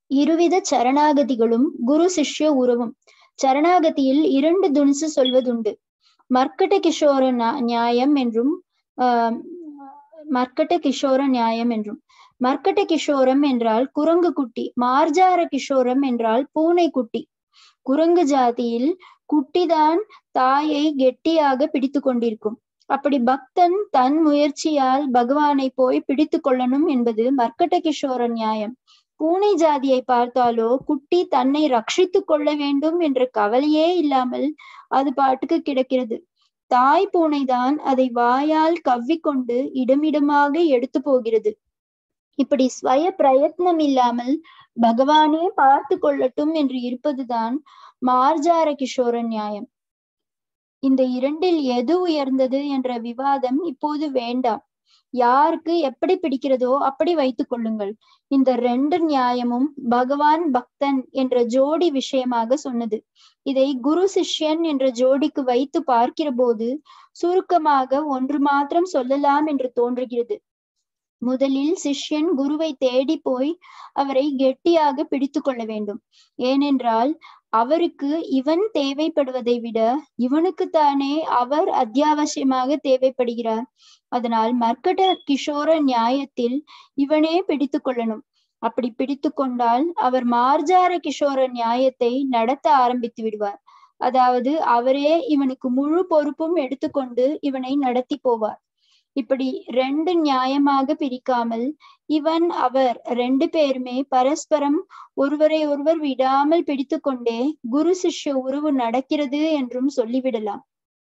இருவித சரணாகதிகளும் குரு சிஷ்ய உறவும் சரணாகதியில் இரண்டு துணிசு சொல்வதுண்டு மர்க்கட்ட கிஷோர நியாயம் என்றும் ஆஹ் மர்க்கட்ட கிஷோர நியாயம் என்றும் மர்க்கட்ட கிஷோரம் என்றால் குரங்கு குட்டி மார்ஜார கிஷோரம் என்றால் பூனை குட்டி குரங்கு ஜாதியில் குட்டிதான் தாயை கெட்டியாக பிடித்து கொண்டிருக்கும் அப்படி பக்தன் தன் முயற்சியால் பகவானை போய் பிடித்து கொள்ளணும் என்பது மர்க்கட்ட கிஷோர நியாயம் பூனை ஜாதியை பார்த்தாலோ குட்டி தன்னை ரட்சித்து கொள்ள வேண்டும் என்ற கவலையே இல்லாமல் அது பாட்டுக்கு கிடக்கிறது தாய் பூனைதான் அதை வாயால் கவ்விக்கொண்டு இடமிடமாக எடுத்து போகிறது இப்படி ஸ்வய பிரயத்னம் இல்லாமல் பகவானே பார்த்து கொள்ளட்டும் என்று இருப்பதுதான் மார்ஜார கிஷோர நியாயம் இந்த இரண்டில் எது உயர்ந்தது என்ற விவாதம் இப்போது வேண்டாம் யாருக்கு எப்படி பிடிக்கிறதோ அப்படி வைத்துக் கொள்ளுங்கள் இந்த ரெண்டு நியாயமும் பகவான் பக்தன் என்ற ஜோடி விஷயமாக சொன்னது இதை குரு சிஷ்யன் என்ற ஜோடிக்கு வைத்து பார்க்கிற போது சுருக்கமாக ஒன்று மாத்திரம் சொல்லலாம் என்று தோன்றுகிறது முதலில் சிஷ்யன் குருவை தேடி போய் அவரை கெட்டியாக பிடித்து கொள்ள வேண்டும் ஏனென்றால் அவருக்கு இவன் தேவைப்படுவதை விட இவனுக்குத்தானே அவர் அத்தியாவசியமாக தேவைப்படுகிறார் அதனால் மர்க்கட கிஷோர நியாயத்தில் இவனே பிடித்து கொள்ளணும் அப்படி பிடித்து கொண்டால் அவர் மார்ஜார கிஷோர நியாயத்தை நடத்த ஆரம்பித்து விடுவார் அதாவது அவரே இவனுக்கு முழு பொறுப்பும் எடுத்துக்கொண்டு இவனை நடத்தி போவார் இப்படி ரெண்டு நியாயமாக பிரிக்காமல் இவன் அவர் ரெண்டு பேருமே பரஸ்பரம் ஒருவரை ஒருவர் விடாமல் பிடித்து கொண்டே குரு சிஷ்ய உறவு நடக்கிறது என்றும் சொல்லிவிடலாம்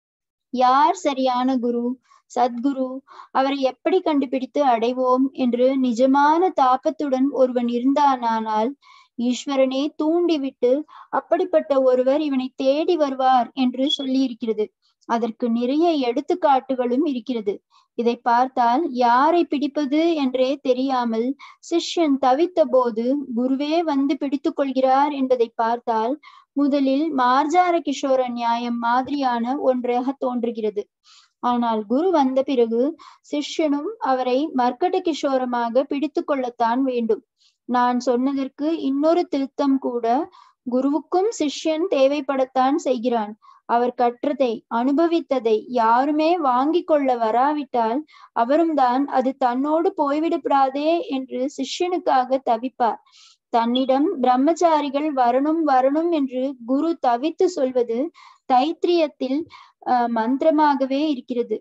யார் சரியான குரு சத்குரு அவரை எப்படி கண்டுபிடித்து அடைவோம் என்று நிஜமான தாபத்துடன் ஒருவன் இருந்தானானால் ஈஸ்வரனே தூண்டிவிட்டு அப்படிப்பட்ட ஒருவர் இவனை தேடி வருவார் என்று சொல்லி இருக்கிறது அதற்கு நிறைய எடுத்துக்காட்டுகளும் இருக்கிறது இதை பார்த்தால் யாரை பிடிப்பது என்றே தெரியாமல் சிஷ்யன் தவித்த போது குருவே வந்து பிடித்துக் கொள்கிறார் என்பதை பார்த்தால் முதலில் மார்ஜார கிஷோர நியாயம் மாதிரியான ஒன்றாக தோன்றுகிறது ஆனால் குரு வந்த பிறகு சிஷ்யனும் அவரை மர்க்கட கிஷோரமாக பிடித்து கொள்ளத்தான் வேண்டும் நான் சொன்னதற்கு இன்னொரு திருத்தம் கூட குருவுக்கும் சிஷ்யன் தேவைப்படத்தான் செய்கிறான் அவர் கற்றதை அனுபவித்ததை யாருமே வாங்கி கொள்ள வராவிட்டால் அவரும் தான் அது தன்னோடு போய்விடப்படாதே என்று சிஷ்யனுக்காக தவிப்பார் தன்னிடம் பிரம்மச்சாரிகள் வரணும் வரணும் என்று குரு தவித்து சொல்வது தைத்திரியத்தில் அஹ் மந்திரமாகவே இருக்கிறது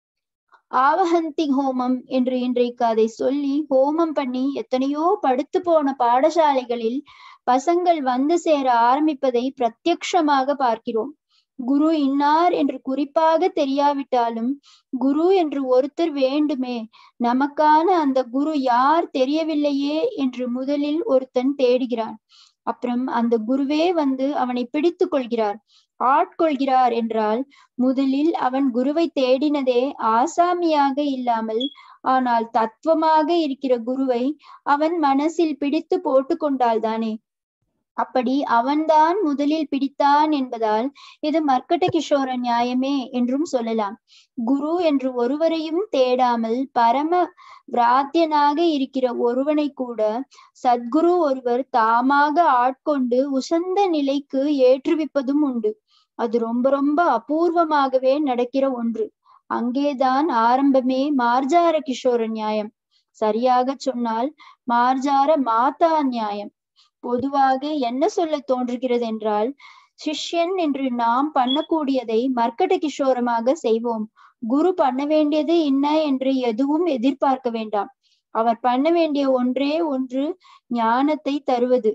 ஆவஹந்தி ஹோமம் என்று இன்றைக்கு அதை சொல்லி ஹோமம் பண்ணி எத்தனையோ படுத்து போன பாடசாலைகளில் பசங்கள் வந்து சேர ஆரம்பிப்பதை பிரத்யக்ஷமாக பார்க்கிறோம் குரு இன்னார் என்று குறிப்பாக தெரியாவிட்டாலும் குரு என்று ஒருத்தர் வேண்டுமே நமக்கான அந்த குரு யார் தெரியவில்லையே என்று முதலில் ஒருத்தன் தேடுகிறான் அப்புறம் அந்த குருவே வந்து அவனை பிடித்து கொள்கிறார் ஆட்கொள்கிறார் என்றால் முதலில் அவன் குருவை தேடினதே ஆசாமியாக இல்லாமல் ஆனால் தத்துவமாக இருக்கிற குருவை அவன் மனசில் பிடித்து போட்டு கொண்டால்தானே அப்படி அவன்தான் முதலில் பிடித்தான் என்பதால் இது மர்க்கட்ட கிஷோர நியாயமே என்றும் சொல்லலாம் குரு என்று ஒருவரையும் தேடாமல் பரம பிராத்தியனாக இருக்கிற ஒருவனை கூட சத்குரு ஒருவர் தாமாக ஆட்கொண்டு உசந்த நிலைக்கு ஏற்றுவிப்பதும் உண்டு அது ரொம்ப ரொம்ப அபூர்வமாகவே நடக்கிற ஒன்று அங்கேதான் ஆரம்பமே மார்ஜார கிஷோர நியாயம் சரியாக சொன்னால் மார்ஜார மாதா நியாயம் பொதுவாக என்ன சொல்ல தோன்றுகிறது என்றால் சிஷ்யன் என்று நாம் பண்ணக்கூடியதை மர்க்கட்ட கிஷோரமாக செய்வோம் குரு பண்ண வேண்டியது என்ன என்று எதுவும் எதிர்பார்க்க வேண்டாம் அவர் பண்ண வேண்டிய ஒன்றே ஒன்று ஞானத்தை தருவது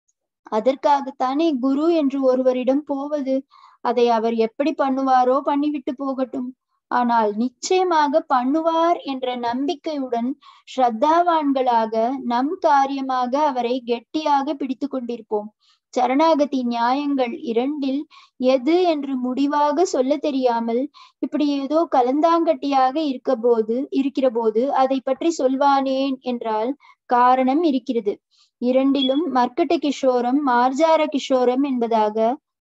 அதற்காகத்தானே குரு என்று ஒருவரிடம் போவது அதை அவர் எப்படி பண்ணுவாரோ பண்ணிவிட்டு போகட்டும் ஆனால் நிச்சயமாக பண்ணுவார் என்ற நம்பிக்கையுடன் ஸ்ரத்தாவான்களாக நம் காரியமாக அவரை கெட்டியாக பிடித்து கொண்டிருப்போம் சரணாகதி நியாயங்கள் இரண்டில் எது என்று முடிவாக சொல்ல தெரியாமல் இப்படி ஏதோ கலந்தாங்கட்டியாக இருக்க போது இருக்கிற போது அதை பற்றி சொல்வானேன் என்றால் காரணம் இருக்கிறது இரண்டிலும் மர்க்கட்ட கிஷோரம் மார்ஜார கிஷோரம் என்பதாக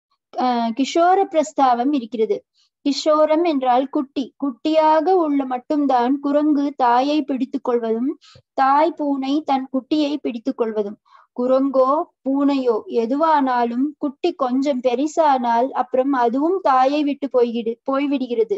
அஹ் கிஷோர பிரஸ்தாவம் இருக்கிறது கிஷோரம் என்றால் குட்டி குட்டியாக உள்ள மட்டும்தான் குரங்கு தாயை பிடித்து கொள்வதும் தாய் பூனை தன் குட்டியை பிடித்து கொள்வதும் குரங்கோ பூனையோ எதுவானாலும் குட்டி கொஞ்சம் பெரிசானால் அப்புறம் அதுவும் தாயை விட்டு போய்கிடு போய்விடுகிறது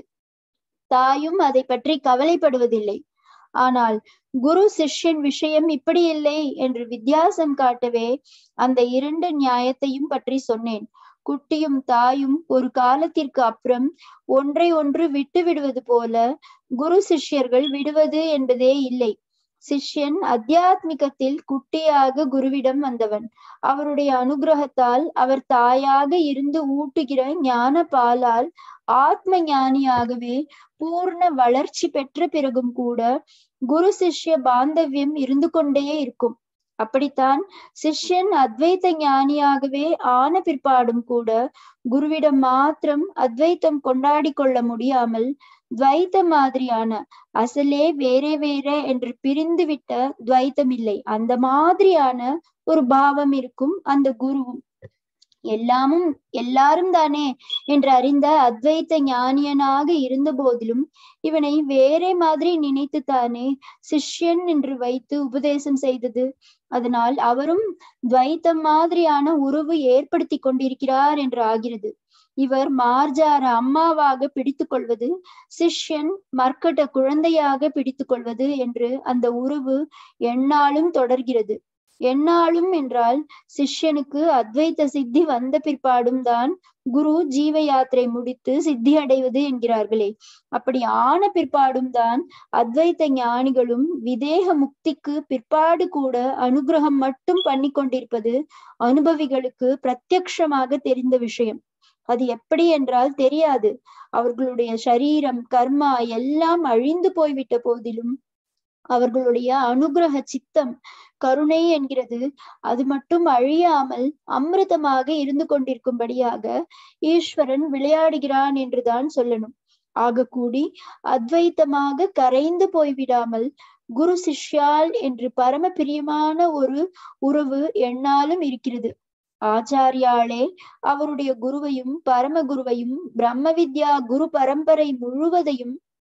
தாயும் அதை பற்றி கவலைப்படுவதில்லை ஆனால் குரு சிஷ்யன் விஷயம் இப்படி இல்லை என்று வித்தியாசம் காட்டவே அந்த இரண்டு நியாயத்தையும் பற்றி சொன்னேன் குட்டியும் தாயும் ஒரு காலத்திற்கு அப்புறம் ஒன்றை ஒன்று விட்டு விடுவது போல குரு சிஷ்யர்கள் விடுவது என்பதே இல்லை சிஷ்யன் அத்தியாத்மிகத்தில் குட்டியாக குருவிடம் வந்தவன் அவருடைய அனுகிரகத்தால் அவர் தாயாக இருந்து ஊட்டுகிற ஞான பாலால் ஆத்ம ஞானியாகவே பூர்ண வளர்ச்சி பெற்ற பிறகும் கூட குரு சிஷ்ய பாந்தவியம் இருந்து கொண்டே இருக்கும் அப்படித்தான் சிஷ்யன் அத்வைத்த ஞானியாகவே ஆன பிற்பாடும் கூட குருவிடம் மாத்திரம் அத்வைத்தம் கொண்டாடி கொள்ள முடியாமல் துவைத்த மாதிரியான அசலே வேறே வேற என்று பிரிந்து விட்ட துவைத்தம் இல்லை அந்த மாதிரியான ஒரு பாவம் இருக்கும் அந்த குருவும் எல்லாமும் எல்லாரும் தானே என்று அறிந்த அத்வைத்த ஞானியனாக இருந்த போதிலும் இவனை வேறே மாதிரி நினைத்து தானே சிஷ்யன் என்று வைத்து உபதேசம் செய்தது அதனால் அவரும் துவைத்தம் மாதிரியான உறவு ஏற்படுத்தி கொண்டிருக்கிறார் என்று ஆகிறது இவர் மார்ஜார அம்மாவாக பிடித்து கொள்வது சிஷ்யன் மர்க்கட்ட குழந்தையாக பிடித்து கொள்வது என்று அந்த உறவு எந்நாளும் தொடர்கிறது எந்நாளும் என்றால் சிஷ்யனுக்கு அத்வைத்த சித்தி வந்த பிற்பாடும் தான் குரு ஜீவ யாத்திரை முடித்து சித்தி அடைவது என்கிறார்களே அப்படி ஆன பிற்பாடும் தான் அத்வைத்த ஞானிகளும் விதேக முக்திக்கு பிற்பாடு கூட அனுகிரகம் மட்டும் பண்ணி கொண்டிருப்பது அனுபவிகளுக்கு பிரத்யக்ஷமாக தெரிந்த விஷயம் அது எப்படி என்றால் தெரியாது அவர்களுடைய சரீரம் கர்மா எல்லாம் அழிந்து போய்விட்ட போதிலும் அவர்களுடைய அனுகிரக சித்தம் கருணை என்கிறது அது மட்டும் அழியாமல் அமிர்தமாக இருந்து கொண்டிருக்கும்படியாக ஈஸ்வரன் விளையாடுகிறான் என்றுதான் சொல்லணும் ஆக கூடி அத்வைத்தமாக கரைந்து போய்விடாமல் குரு சிஷ்யால் என்று பரம பிரியமான ஒரு உறவு எண்ணாலும் இருக்கிறது ஆச்சாரியாளே அவருடைய குருவையும் பரம குருவையும் பிரம்ம வித்யா குரு பரம்பரை முழுவதையும்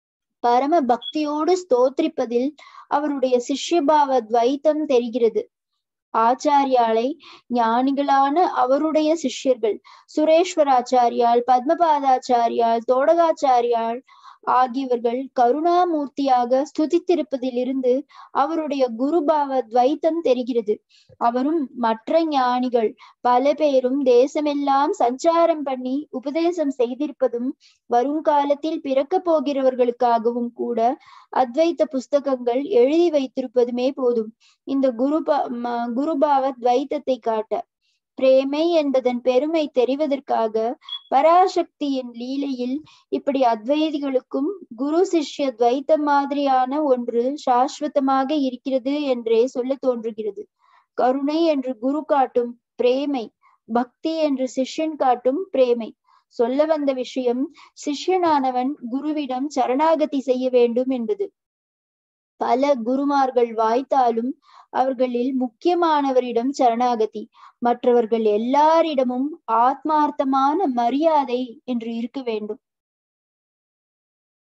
பரம பக்தியோடு ஸ்தோத்திரிப்பதில் அவருடைய சிஷ்யபாவ துவைத்தம் தெரிகிறது ஆச்சாரியாலை ஞானிகளான அவருடைய சிஷ்யர்கள் சுரேஸ்வராச்சாரியால் பத்மபாதாச்சாரியால் தோடகாச்சாரியால் ஆகியவர்கள் கருணாமூர்த்தியாக ஸ்துதித்திருப்பதிலிருந்து அவருடைய குருபாவ துவைத்தம் தெரிகிறது அவரும் மற்ற ஞானிகள் பல பேரும் தேசமெல்லாம் சஞ்சாரம் பண்ணி உபதேசம் செய்திருப்பதும் வருங்காலத்தில் பிறக்க போகிறவர்களுக்காகவும் கூட அத்வைத்த புஸ்தகங்கள் எழுதி வைத்திருப்பதுமே போதும் இந்த குருபா குருபாவ துவைத்தத்தை காட்ட பிரேமை என்பதன் பெருமை தெரிவதற்காக பராசக்தியின் லீலையில் இப்படி அத்வைதிகளுக்கும் குரு சிஷ்ய துவைத்தம் மாதிரியான ஒன்று சாஸ்வதமாக இருக்கிறது என்றே சொல்ல தோன்றுகிறது கருணை என்று குரு காட்டும் பிரேமை பக்தி என்று சிஷ்யன் காட்டும் பிரேமை சொல்ல வந்த விஷயம் சிஷ்யனானவன் குருவிடம் சரணாகதி செய்ய வேண்டும் என்பது பல குருமார்கள் வாய்த்தாலும் அவர்களில் முக்கியமானவரிடம் சரணாகதி மற்றவர்கள் எல்லாரிடமும் ஆத்மார்த்தமான மரியாதை என்று இருக்க வேண்டும்